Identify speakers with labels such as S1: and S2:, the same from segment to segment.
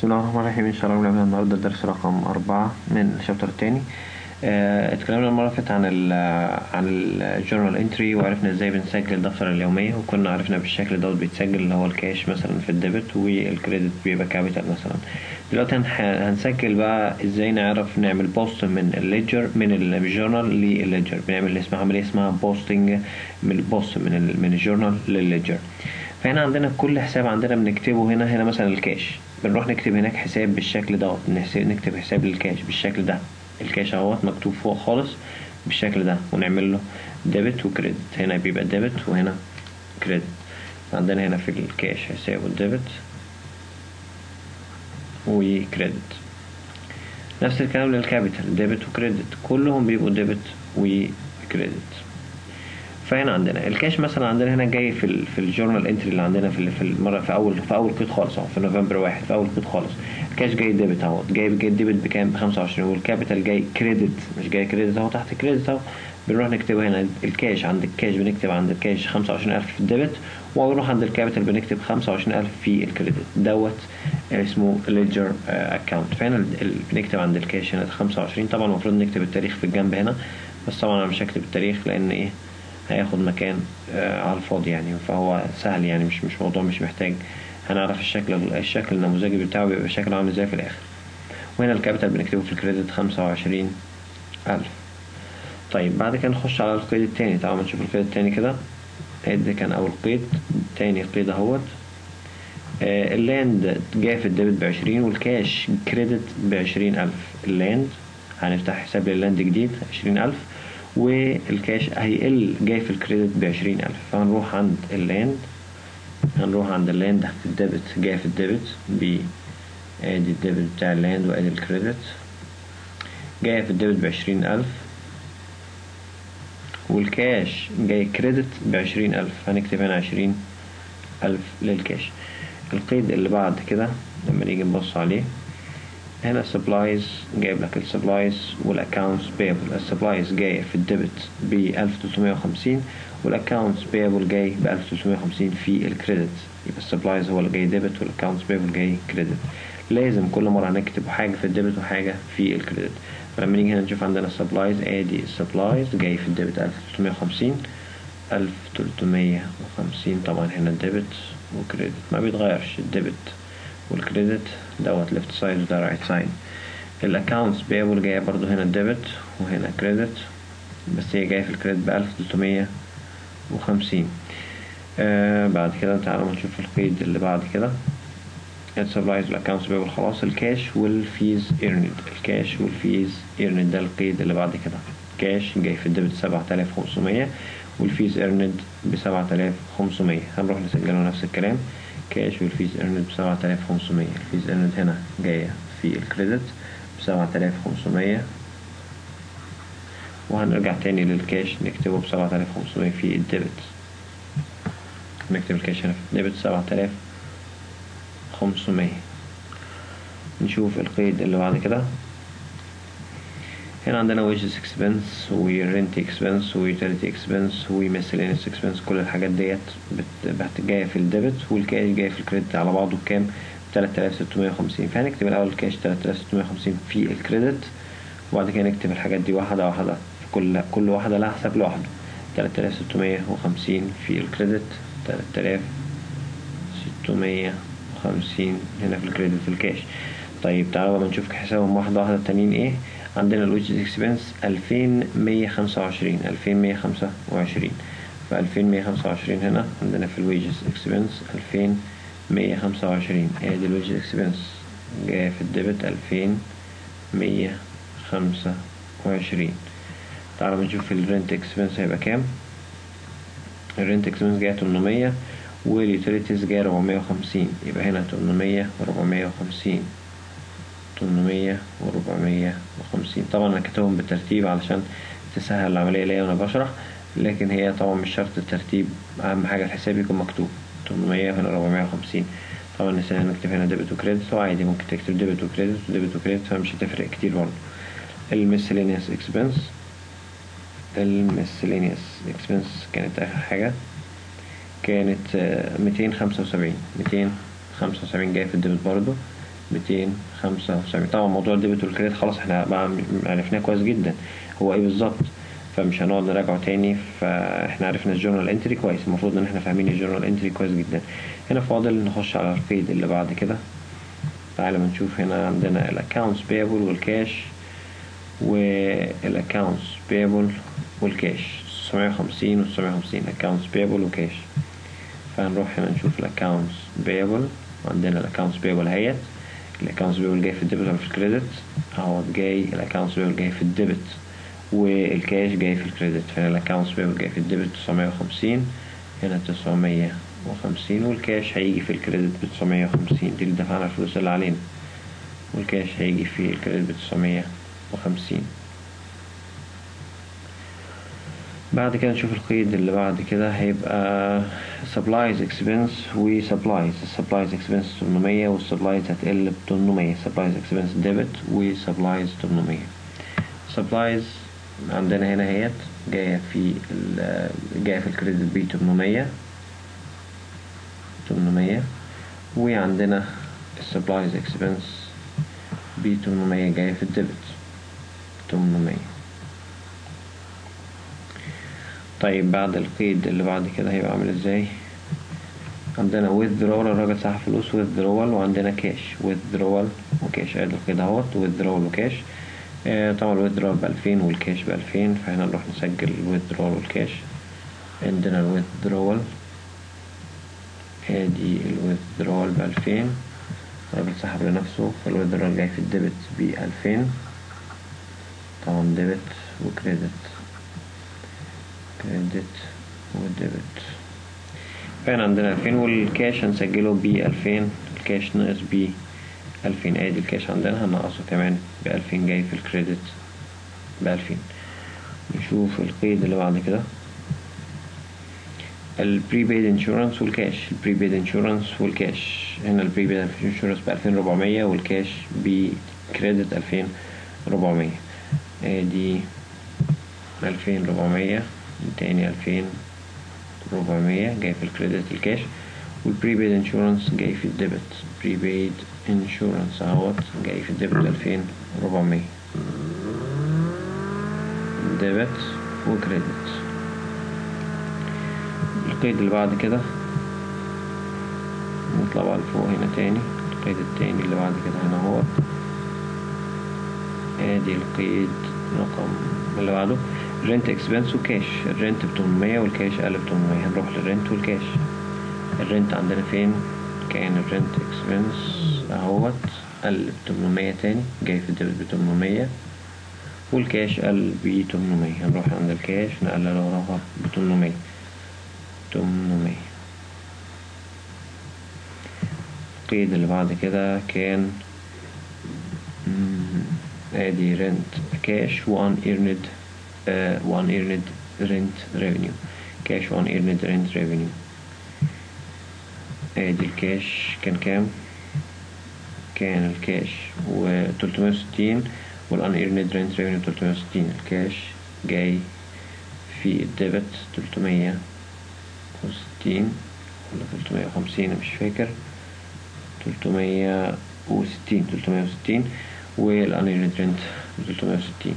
S1: بسم الله الرحمن الرحيم إن شاء الله بنعمل النهاردة الدرس رقم أربعة من الشابتر التاني آه، اتكلمنا المرة اللي فاتت عن ال عن الجورنال انتري وعرفنا ازاي بنسجل الدفتر اليومية وكنا عرفنا بالشكل دوت بيتسجل اللي هو الكاش مثلا في الديبت والكريدت بيبقى كابيتال مثلا دلوقتي هنح- هنسجل بقى ازاي نعرف نعمل بوست من الليجر من الجورنال للليجر بنعمل اللي اسمها عملية اسمها بوستنج من البوست من ال من الجورنال للليجر فهنا عندنا كل حساب عندنا بنكتبه هنا هنا مثلا الكاش بنروح نكتب هناك حساب بالشكل دوت نحسب- نكتب حساب للكاش بالشكل ده الكاش اهوت مكتوب فوق خالص بالشكل ده ونعمل له ديبت وكريدت هنا بيبقى ديبت وهنا كريدت عندنا هنا في الكاش حساب الديبت وكريدت نفس الكلام للكابيتال ديبت وكريدت كلهم بيبقوا ديبت وكريدت فهنا عندنا الكاش مثلا عندنا هنا جاي في ال في الجورنال انتري اللي عندنا في ال- في المره في اول في اول قيد خالص اهو في نوفمبر واحد في اول قيد خالص الكاش جاي ديبت اهو جاي جاي ديبت بكام ب 25 والكابيتال جاي كريدت مش جاي كريدت اهو تحت كريدت اهو بنروح نكتبه هنا الكاش عند الكاش بنكتب عند الكاش 25000 في الديبت ونروح عند الكابيتال بنكتب 25000 في الكريدت دوت اسمه ليدجر اكونت فهنا ال- ال- بنكتب عند الكاش هنا 25 طبعا المفروض نكتب التاريخ في الجنب هنا بس طبعا انا مش هكتب التاريخ لان ايه هياخد مكان آه، على الفاضي يعني فهو سهل يعني مش مش موضوع مش محتاج هنعرف الشكل الشكل النموذجي بتاعه بيبقى شكله عامل ازاي في الاخر وهنا الكابيتال بنكتبه في الكريدت خمسة وعشرين ألف طيب بعد كده نخش على القيد التاني تعالوا نشوف القيد التاني كده ده كان أول قيد تاني قيد اهوت آه، اللاند جاي في الديبت بعشرين والكاش كريدت بعشرين ألف اللاند هنفتح حساب لللاند جديد عشرين ألف والكاش هيقل جاي في الكريدت بعشرين ألف فهنروح عند اللاند هنروح عند اللاند في الديبت جاي في الديبت ب ادي الديبت بتاع اللاند وادي الكريدت جاي في الديبت بعشرين ألف والكاش جاي كريدت بعشرين ألف هنكتب هنا عشرين ألف للكاش القيد اللي بعد كده لما نيجي نبص عليه هنا السبلايز جايب لك السبلايز والاكونتس بيبل السبلايز جاي في الديبت ب 1350 والاكونتس بيبل جاي ب 1350 في الكريدت يبقى السبلايز هو اللي جاي ديبت والاكونتس بيبل جاي كريدت لازم كل مرة هنكتب حاجة في الديبت وحاجة في الكريدت فلما نيجي هنا نشوف عندنا السبلايز ادي السبلايز جاي في الديبت 1350 1350 طبعا هنا الديبت وكريدت ما بيتغيرش الديبت والكريدت دوت ليفت سايد وده رايت سايد الاكونتس بيبل جايه برضو هنا الديبت وهنا كريدت بس هي جايه في الكريدت ب 1350 آه بعد كده تعالوا نشوف القيد اللي بعد كده السبلايز والاكونتس بيبل خلاص الكاش والفيز ايرند الكاش والفيز ايرند ده القيد اللي بعد كده كاش جاي في الديبت 7500 والفيز ايرند ب 7500 هنروح نسجله نفس الكلام كاش والفيز ايرند ب 7500 الفيز ايرند هنا جاية في الكريدت ب 7500 وهنرجع تاني للكاش نكتبه ب 7500 في الديبت نكتب الكاش هنا في الديبت 7500 نشوف القيد اللي بعد كده هنا عندنا wages expense و rent expense و utility expense و miscellaneous expense كل الحاجات ديت بت- بت- جاية في الديبت والكاش جاي في الكريدت على بعضه بكام؟ 3650 فهنكتب الأول الكاش 3650 في الكريدت وبعد كده نكتب الحاجات دي واحدة واحدة في كل كل واحدة لها حساب لوحده 3650 في الكريدت 3650 هنا في الكريدت في الكاش طيب تعالوا بقى نشوف حسابهم واحدة واحدة التانيين ايه عندنا الويجز اكسبنس 2125 2125 ف 2125 هنا عندنا في الويجز اكسبنس 2125 ادي الويجز اكسبنس جاية في الديبت 2125 تعالوا بنشوف الرنت اكسبنس هيبقى كام الرنت اكسبنس جاية 800 واليوتيليتيز جاية 450 يبقى هنا 800 و450 800 و450 طبعا انا كاتبهم بالترتيب علشان تسهل العملية ليا وانا بشرح لكن هي طبعا مش شرط الترتيب اهم حاجة الحساب يكون مكتوب 800 وهنا 450 طبعا نسينا نكتب هنا ديبت وكريدت وعادي ممكن تكتب ديبت وكريدت وديبت وكريدت فمش هتفرق كتير برضه الميسلينيوس اكسبنس الميسلينيوس اكسبنس كانت اخر حاجة كانت ميتين خمسة وسبعين ميتين خمسة وسبعين جاية في الديبت برضه ميتين خمسة وسبعين طبعا موضوع الديبت والكريدت خلاص احنا بقى عرفناه كويس جدا هو ايه بالظبط فمش هنقعد نراجعه تاني فاحنا عرفنا الجورنال انتري كويس المفروض ان احنا فاهمين الجورنال انتري كويس جدا هنا فاضل نخش على القيد اللي بعد كده تعالى ما نشوف هنا عندنا الاكونتس بيبل والكاش والاكونتس بيبل والكاش 950 و 950 accounts payable وكاش فهنروح هنا نشوف الاكونتس بيبل عندنا الاكونتس بيبل اهيت الاكونتس بيبل جاي في الديبت ولا في الكريدت اهوت جاي الاكونتس بيبل جاي في الديبت والكاش جاي في الكريدت فهنا الاكونتس بيبل جاي في الديبت 950 هنا 950 والكاش هيجي في الكريدت ب 950 دي اللي دفعنا الفلوس اللي علينا والكاش هيجي في الكريدت ب 950 بعد كده نشوف القيد اللي بعد كده هيبقى supplies expense و supplies supplies expense 800 وال supplies هتقل ب 800 supplies expense debit و supplies 800 supplies عندنا هنا اهيت جاية في ال جاية في الكريدت ب 800 800 وعندنا supplies expense ب 800 جاية في الديبت 800 طيب بعد القيد اللي بعد كده هيبقى عامل ازاي عندنا withdrawal الراجل سحب فلوس withdrawal وعندنا كاش withdrawal وكاش ادي القيد اهوت withdrawal وكاش آه طبعا الويدرول بألفين والكاش بألفين فهنا نروح نسجل الويدرول والكاش عندنا الويدرول ادي الويدرول بألفين الراجل سحب لنفسه فالويدرول جاي في الديبت بألفين طبعا ديبت وكريدت كريدت وديبت فهنا عندنا ألفين والكاش هنسجله بألفين الكاش ناقص ب ألفين ادي الكاش عندنا هنقصه كمان بألفين جاي في الكريدت بألفين نشوف القيد اللي بعد كده البريبيد انشورنس والكاش البريبيد انشورنس والكاش هنا البريبيد انشورنس بألفين ربعمية والكاش بكريدت ألفين ربعمية ادي ألفين ربعمية تاني ألفين ربعمية جاي في الكريدت الكاش والبريبيد انشورنس جاي في الديبت بريبيد انشورنس اهوت جاي في الديبت ألفين ربعمية ديبت وكريدت القيد اللي بعد كده نطلع بقى لفوق هنا تاني القيد التاني اللي بعد كده هنا اهوت ادي القيد رقم اللي بعده رنت اكسبنس وكاش الرنت بتمنمية والكاش قل بتمنمية هنروح للرنت والكاش الرنت عندنا فين كان الرنت اكسبنس اهوت قل بتمنمية تاني جاي في الديبت بتمنمية والكاش قل بتمنمية هنروح عند الكاش نقلل وراها بتمنمية تمنمية القيد اللي بعد كده كان ادي رنت كاش وان ايرند وان ايرند رنت ريفينيو كاش وان ايرند رنت ريفينيو ادي الكاش كان كام كان الكاش و 360 والان ايرند رنت ريفينيو 360 الكاش جاي في الديبت 360 ولا 350 مش فاكر 360 360 والان ايرند رنت 360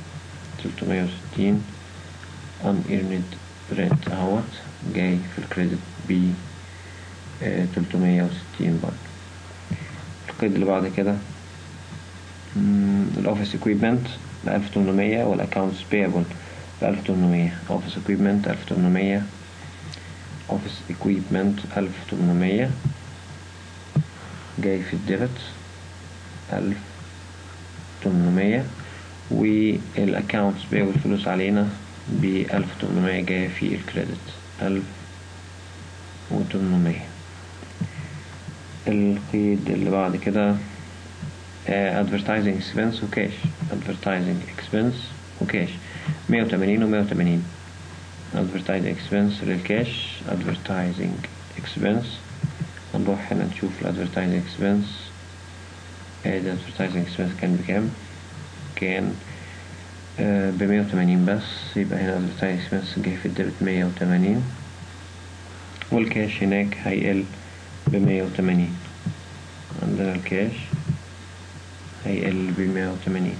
S1: 360 ان ايرند رنت اهوت جاي في الكريدت ب 360 برضه القيد اللي بعد كده الاوفيس اكويبمنت ب 1800 والاكونتس بيبل ب 1800 اوفيس اكويبمنت 1800 اوفيس اكويبمنت 1800 جاي في الديبت 1800 والاكونتس بيبل الفلوس علينا ب 1800 جاية في الكريدت 1800 القيد اللي بعد كده uh, advertising expense وكاش advertising expense وكاش 180 و 180 advertising expense للكاش advertising expense هنروح هنا نشوف ال advertising expense ادي advertising expense كان بكام كان ب 180 بس يبقى هنا advertising expense جاي في الديبت 180 والكاش هناك هيقل ب 180 عندنا الكاش هيقل بمية وتمانين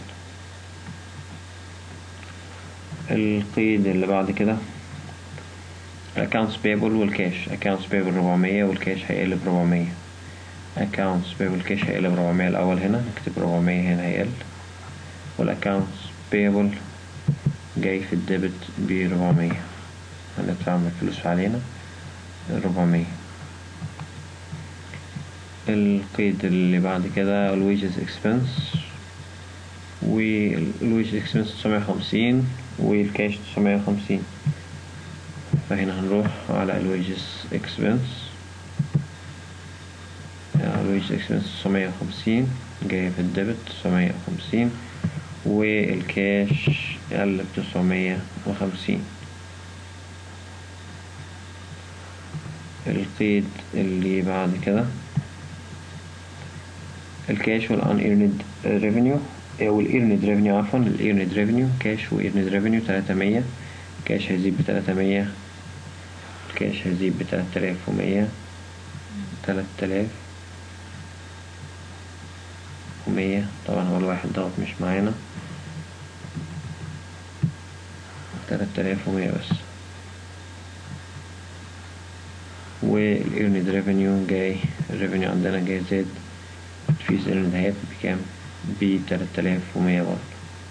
S1: القيد اللي بعد كده accounts payable والكاش accounts payable ربعمية والكاش هيقل بربعمية accounts payable كاش هيقل بربعمية الأول هنا نكتب ربعمية هنا هيقل والaccounts payable جاي في الديبت بربعمية هندفع من الفلوس علينا ربعمية القيد اللي بعد كده الويجز اكسبنس والويجز اكسبنس تسعمية وخمسين والكاش تسعمية وخمسين فهنا هنروح على الويجز اكسبنس الويجز اكسبنس تسعمية وخمسين جاية في الديبت تسعمية وخمسين والكاش قلب تسعمية وخمسين القيد اللي بعد كده الكاش والان ايرند ريفينيو او الايرند ريفينيو عفوا الايرند ريفينيو كاش وايرند ريفينيو تلاتة مية كاش هيزيد بتلاتة مية الكاش هيزيد بتلات آلاف ومية تلات آلاف ومية طبعا هو الواحد دوت مش معانا تلات آلاف ومية بس والايرند ريفينيو جاي الريفينيو عندنا جاي زاد الفيز ايرند هيت بكام بتلات آلاف ومية برضه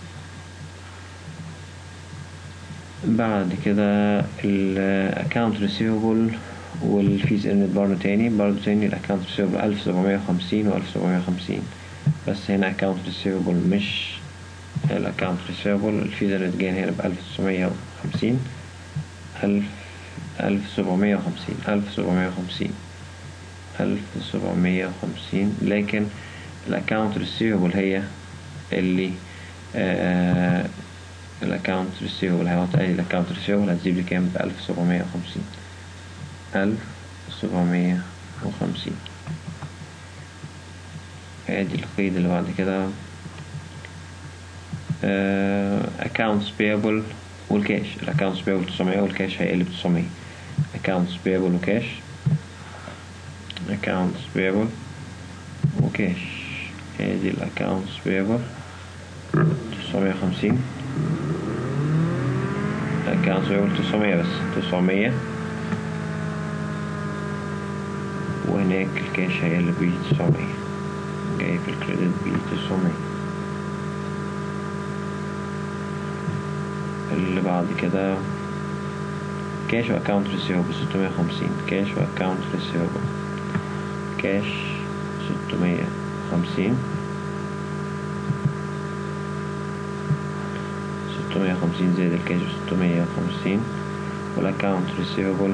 S1: بعد كده الاكونت ريسيفبل والفيز ايرند برضه تاني برضه تاني الاكونت ريسيفبل ألف سبعمية وخمسين وألف سبعمية وخمسين بس هنا اكونت ريسيفبل مش الاكونت ريسيفبل الفيز ايرند جاي هنا بألف تسعمية وخمسين ألف ألف سبعمية وخمسين ألف سبعمية وخمسين ألف سبعمية وخمسين لكن الأكاونت ريسيفبل هي اللي آه الأكاونت ريسيفبل هيعطي الأكاونت ريسيفبل هتجيب لي كام بألف سبعمية وخمسين ألف سبعمية وخمسين ادي القيد اللي بعد كده آه accounts payable والكاش الاكونتس بيبل 900 والكاش هيقلب 900 accounts payable وكاش accounts payable وكاش ادي الاكونتس payable 950 accounts payable 900 بس 900 وهناك الكاش هيقلب ب 900 جاي في الكريدت ب 900 اللي بعد كده كاش واكاونت ريسيفبل ستمية وخمسين كاش واكاونت ريسيفبل كاش ستمية وخمسين ستمية وخمسين زائد الكاش ستمية وخمسين والاكاونت ريسيفبل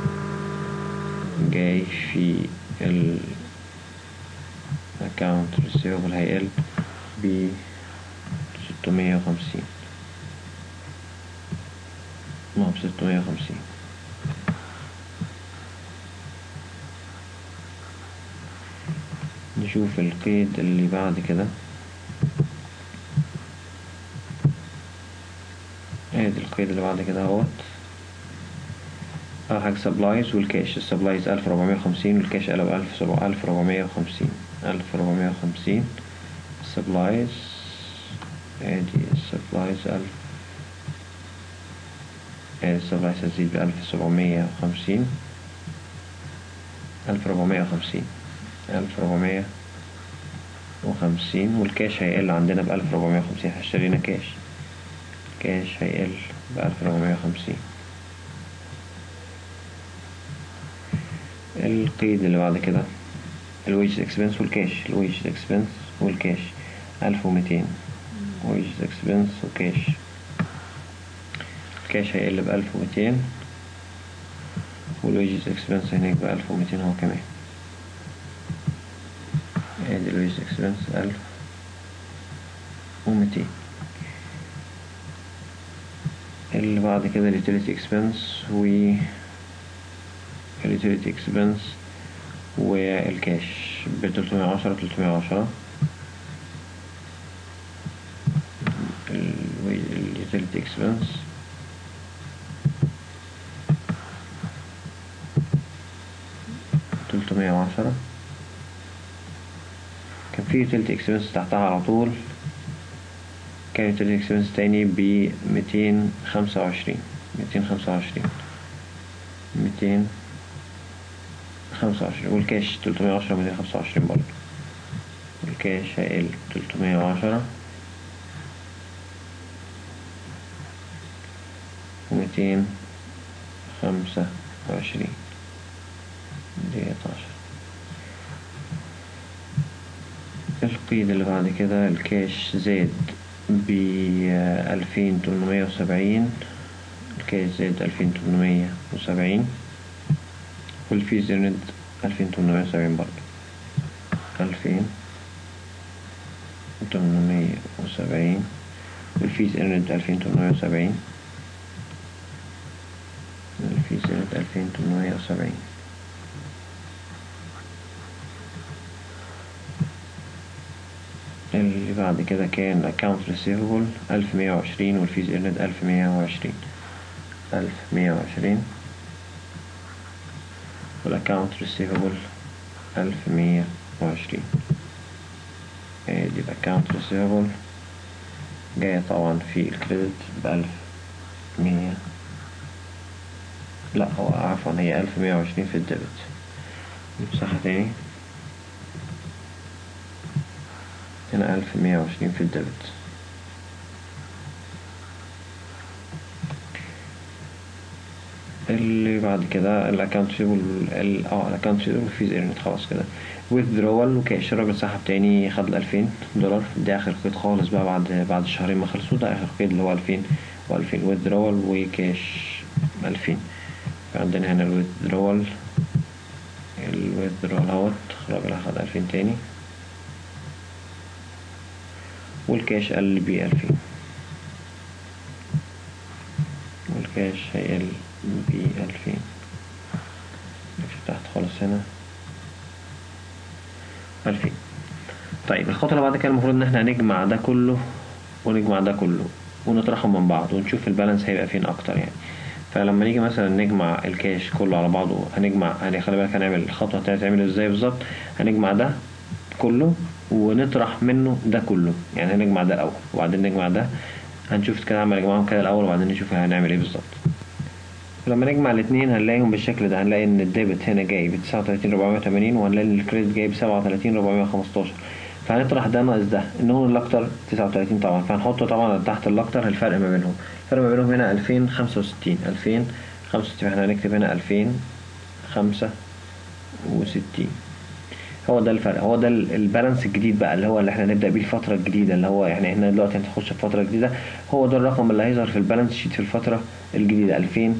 S1: جاي في ال account receivable هيقل ب ستمية وخمسين ما هو بستمية وخمسين نشوف القيد اللي بعد كده ادي القيد اللي بعد كده اهوت اول حاجة سبلايز والكاش السبلايز الف ربعمية وخمسين والكاش قلب الف سبعة الف ربعمية وخمسين ألف ربعمية وخمسين سبلايز ادي السبلايز ألف ادي السبلايز هتزيد بألف سبعمية وخمسين ألف ربعمية وخمسين ألف ربعمية وخمسين والكاش هيقل عندنا بألف ربعمية وخمسين اشترينا كاش كاش هيقل بألف ربعمية وخمسين القيد اللي بعد كده الويجز اكسبنس والكاش الويجز اكسبنس والكاش ألف وميتين ويجز اكسبنس وكاش الكاش هيقل بألف وميتين والويجز اكسبنس هناك بألف وميتين هو كمان ادي الويجز اكسبنس ألف وميتين اللي بعد كده اليوتيليتي اكسبنس و اليوتيليتي اكسبنس والكاش بتلتمية وعشرة تلتمية وعشرة اليوتيليتي اكسبنس تلتمية وعشرة كان في utility expense تحتها على طول كان utility expense تاني ب ميتين خمسة وعشرين ميتين خمسة وعشرين ميتين خمسة وعشرين والكاش تلتمية وعشرة ميتين خمسة وعشرين برضه والكاش هيقل تلتمية وعشرة وميتين خمسة وعشرين ديت عشرة القيد اللي بعد كده الكاش زاد ب ألفين تمنمية وسبعين الكاش زاد ألفين تمنمية وسبعين والفيز يونت ألفين تمنمية وسبعين برضه ألفين تمنمية وسبعين والفيز يونت ألفين تمنمية وسبعين الفيز يونت ألفين تمنمية وسبعين اللي بعد كده كان account receivable ألف مية وعشرين والفيز earned ألف مية وعشرين ألف مية وعشرين والaccount receivable ألف مية وعشرين ادي الaccount receivable جاية طبعا في الكريدت بألف مية لا هو عفوا هي ألف مية وعشرين في الديبت نمسحها تاني هنا ألف مية وعشرين في الديبت اللي بعد كده الاكونت ريسيفبل اه الاكونت ريسيفبل فيز ايرنت خلاص كده withdrawal وكاش الراجل سحب تاني خد الألفين دولار ده آخر قيد خالص بقى بعد بعد الشهرين ما خلصوا ده آخر قيد اللي هو ألفين وألفين withdrawal وكاش ألفين عندنا هنا الويدرول الويدرول اهوت الراجل أخد ألفين تاني والكاش قل بألفين والكاش هيقل بألفين نكتب تحت خالص هنا ألفين طيب الخطوة اللي بعد كده المفروض إن احنا هنجمع ده كله ونجمع ده كله ونطرحهم من بعض ونشوف البالانس هيبقى فين أكتر يعني فلما نيجي مثلا نجمع الكاش كله على بعضه هنجمع يعني خلي بالك هنعمل الخطوة التانية هتعمل ازاي بالظبط هنجمع ده كله ونطرح منه ده كله يعني هنجمع ده الأول وبعدين نجمع ده هنشوف كده هعمل اجمعهم كده الأول وبعدين نشوف هنعمل ايه بالظبط لما نجمع الاتنين هنلاقيهم بالشكل ده هنلاقي ان الديبت هنا جاي بتسعة وتلاتين ربعمية وتمانين وهنلاقي ان الكريدت جاي بسبعة وتلاتين ربعمية وخمستاشر فهنطرح ده ناقص ده النون الأكتر تسعة وتلاتين طبعا فهنحطه طبعا تحت الأكتر الفرق ما بينهم الفرق ما بينهم هنا ألفين خمسة وستين ألفين خمسة وستين احنا هنكتب هنا ألفين خمسة وستين هو ده الفرق هو ده البالانس الجديد بقى اللي هو اللي احنا هنبدا بيه الفتره الجديده اللي هو يعني احنا دلوقتي هنخش في فتره جديده هو ده الرقم اللي هيظهر في البالانس شيت في الفتره الجديده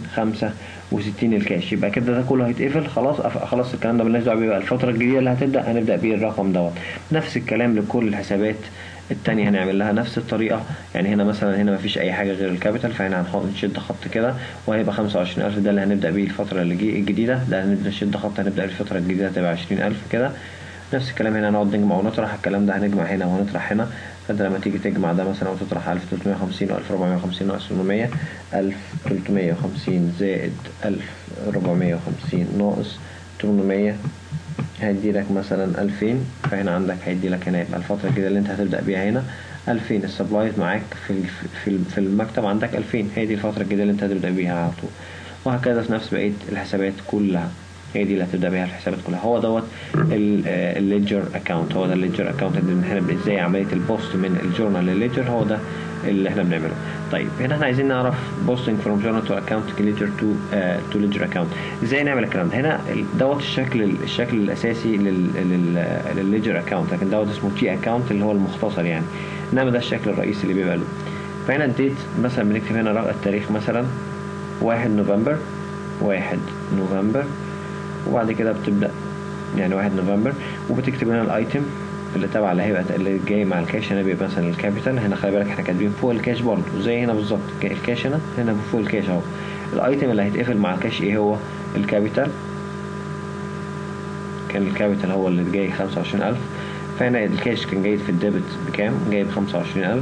S1: 2065 الكاش يبقى كده ده كله هيتقفل خلاص خلاص الكلام ده مالناش دعوه بيه بقى الفتره الجديده اللي هتبدا هنبدا بيه الرقم دوت نفس الكلام لكل الحسابات التانية هنعمل لها نفس الطريقة يعني هنا مثلا هنا مفيش أي حاجة غير الكابيتال فهنا هنحط نشد خط كده وهيبقى خمسة وعشرين ألف ده اللي هنبدأ بيه الفترة الجديدة ده هنبدأ نشد خط هنبدأ الفترة الجديدة هتبقى عشرين ألف كده نفس الكلام هنا نقعد نجمع ونطرح الكلام ده هنجمع هنا ونطرح هنا فانت لما تيجي تجمع ده مثلا وتطرح 1350 و 1450 ناقص 800 1350 زائد 1450 ناقص 800 هيدي لك مثلا 2000 فهنا عندك هيدي لك هنا يبقى الفترة الجديدة اللي انت هتبدأ بيها هنا 2000 السبلايز معاك في في في المكتب عندك 2000 هي دي الفترة الجديدة اللي انت هتبدأ بيها على طول وهكذا في نفس بقية الحسابات كلها هي دي اللي هتبدا بيها الحسابات كلها هو دوت الليدجر اكونت هو ده الليدجر اكونت اللي احنا ازاي عمليه البوست من الجورنال للليدجر هو ده اللي احنا بنعمله طيب هنا احنا عايزين نعرف بوستنج فروم جورنال تو اكونت ليدجر تو تو ليدجر اكونت ازاي نعمل الكلام ده هنا دوت الشكل الشكل الاساسي للليدجر اكونت لكن دوت اسمه تي اكونت اللي هو المختصر يعني انما ده الشكل الرئيسي اللي بيبقى له فهنا الديت مثلا بنكتب هنا التاريخ مثلا واحد نوفمبر واحد نوفمبر وبعد كده بتبدأ يعني واحد نوفمبر وبتكتب هنا الايتم اللي تبع اللي هيبقى اللي جاي مع الكاش هنا بيبقى مثلا الكابيتال هنا خلي بالك احنا كاتبين فوق الكاش برضه زي هنا بالظبط الكاش هنا هنا فوق الكاش اهو الايتم اللي هيتقفل مع الكاش ايه هو الكابيتال كان الكابيتال هو اللي جاي خمسة وعشرين ألف فهنا الكاش كان جاي في الديبت بكام جاي بخمسة وعشرين ألف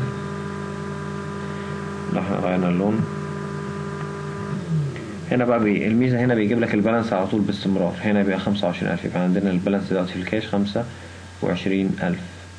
S1: لو احنا غيرنا اللون هنا بقى بي الميزة هنا بيجيب لك البالانس على طول باستمرار هنا بيبقى خمسة وعشرين ألف يبقى عندنا البالانس دلوقتي في الكاش خمسة وعشرين ألف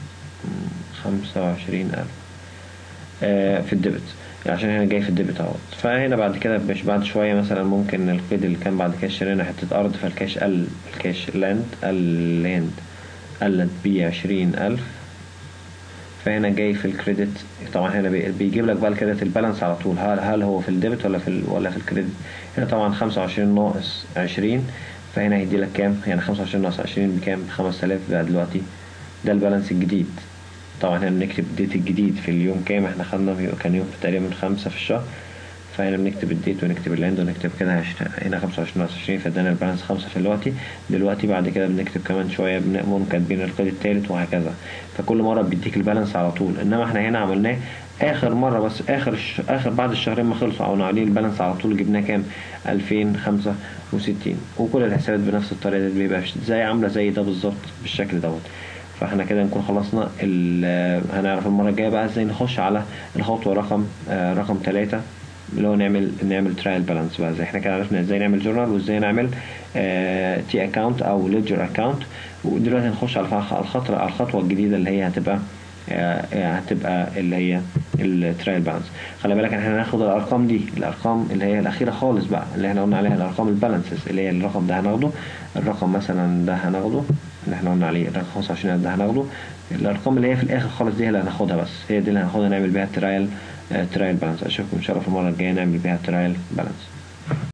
S1: خمسة وعشرين ألف آه، في الديبت عشان هنا جاي في الديبت اهوت فهنا بعد كده مش بعد شوية مثلا ممكن القيد اللي كان بعد كده اشترينا حتة أرض فالكاش قل الكاش لاند قل لاند قلت بيه عشرين ألف فهنا جاي في الكريدت طبعا هنا بي- بيجيب لك بقى الكريدت البالانس على طول هل هل هو في الديبت ولا في ال ولا في الكريدت هنا طبعا 25 ناقص 20 فهنا هيدي لك كام يعني 25 ناقص 20 بكام 5000 بقى دلوقتي ده البالانس الجديد طبعا هنا بنكتب الديت الجديد في اليوم كام احنا خدنا في- كان يوم تقريبا خمسة في الشهر فهنا بنكتب الديت ونكتب اللاند ونكتب كده عش- هنا 25 ناقص 20 فادانا البالانس خمسة في دلوقتي دلوقتي بعد كده بنكتب كمان شوية بنقوم كاتبين القيد التالت وهكذا فكل مرة بيديك البالانس على طول انما احنا هنا عملناه اخر مرة بس اخر الش... اخر بعد الشهرين ما خلصوا او عليه البالانس على طول جبناه كام 2065 وكل الحسابات بنفس الطريقة دي بيبقى زي عاملة زي ده بالظبط بالشكل دوت فاحنا كده نكون خلصنا ال- هنعرف المرة الجاية بقى ازاي نخش على الخطوة رقم آه، رقم ثلاثة اللي هو نعمل نعمل ترايل بالانس بقى زي احنا كده عرفنا ازاي نعمل جورنال وازاي نعمل تي اكاونت او ليدجر اكاونت ودلوقتي هنخش على الخ- الخطوة على الخطوة الجديدة اللي هي هتبقى آه، هتبقى اللي هي الترايل بالانس خلي بالك احنا هناخد الارقام دي الارقام اللي هي الاخيره خالص بقى اللي احنا قلنا عليها الارقام البالانسز اللي هي الرقم ده هناخده الرقم مثلا ده هناخده اللي احنا قلنا عليه الرقم 25 ده هناخده الارقام اللي هي في الاخر خالص دي اللي هناخدها بس هي دي اللي هناخدها نعمل بيها ترايل ترايل بالانس اشوفكم ان شاء الله في المره الجايه نعمل بيها ترايل بالانس